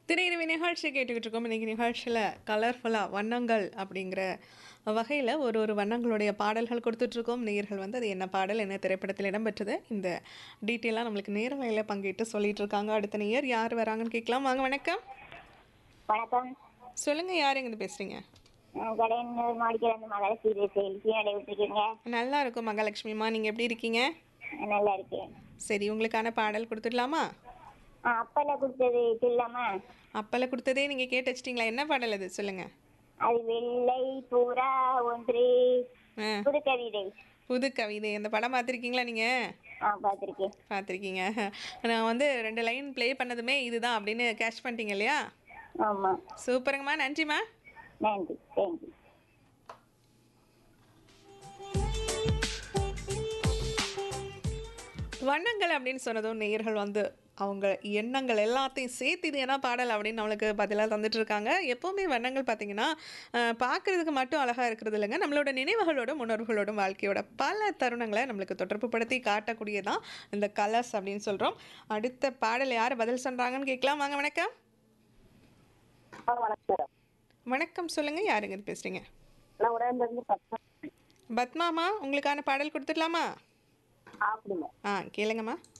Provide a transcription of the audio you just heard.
திரையிறவி நிகழ்ச்சி கேட்டுக்கிட்டு இருக்கோம் இன்றைக்கி நிகழ்ச்சியில் கலர்ஃபுல்லாக வண்ணங்கள் அப்படிங்கிற வகையில் ஒரு ஒரு வண்ணங்களுடைய பாடல்கள் கொடுத்துட்ருக்கோம் நேயர்கள் வந்து அது என்ன பாடல் என்ன திரைப்படத்தில் இடம்பெற்றது இந்த டீட்டெயிலாக நம்மளுக்கு நேரலையில் பங்கிட்டு சொல்லிட்டு இருக்காங்க அடுத்த நேயர் யார் வராங்கன்னு கேட்கலாம் வாங்க வணக்கம் வணக்கம் சொல்லுங்கள் யார் எங்கேருந்து பேசுகிறீங்க கடையன் மாடிக்கிற அந்த மகள சீரியஸ் எழுச்சி நடை விட்டுருக்கீங்க நல்லா இருக்கும் மகாலட்சுமிமா நீங்கள் எப்படி இருக்கீங்க நல்லா இருக்கேன் சரி உங்களுக்கான பாடல் கொடுத்துடலாமா ஆ, அப்பல கொடுத்தது சொல்லாமா அப்பல கொடுத்ததே நீங்கள் கேட்டு வச்சிட்டிங்களா என்ன பாடல் அது சொல்லுங்கள் அது வெள்ளை பூரா ஒன்று ஆ புது கவிதை புது கவிதை அந்த படம் பார்த்துருக்கீங்களா நீங்கள் ஆ பார்த்துருக்கேன் பார்த்துருக்கீங்க நான் வந்து ரெண்டு லைன் ப்ளே பண்ணதுமே இதுதான் அப்படின்னு கேட்ச் பண்ணிட்டீங்க இல்லையா ஆமா சூப்பருங்கம்மா நன்றிம்மா நன்றி தேங்க்யூ வண்ணங்கள் அப்படின்னு சொன்னதும் நேயர்கள் வந்து அவங்க எண்ணங்கள் எல்லாத்தையும் சேர்த்து இது என்ன பாடல் அப்படின்னு நம்மளுக்கு பதிலாக தந்துட்டு இருக்காங்க எப்போவுமே வண்ணங்கள் பார்த்தீங்கன்னா அஹ், பார்க்கறதுக்கு மட்டும் அழகாக இருக்கிறது இல்லைங்க நம்மளோட நினைவுகளோடும் உணர்வுகளோடும் வாழ்க்கையோட பல தருணங்களை நம்மளுக்கு தொடர்புபடுத்தி காட்டக்கூடியதான் இந்த கலர்ஸ் அப்படின்னு சொல்கிறோம் அடுத்த பாடல் யார் பதில் சொல்கிறாங்கன்னு கேட்கலாம் வாங்க வணக்கம் வணக்கம் வணக்கம் சொல்லுங்கள் யாருங்க இது பேசுகிறீங்க நான் உடம்பு இருந்து பத்து பத்மாமா உங்களுக்கான பாடல் கொடுத்துடலாமா அப்படிங்க ஆ கேளுங்கம்மா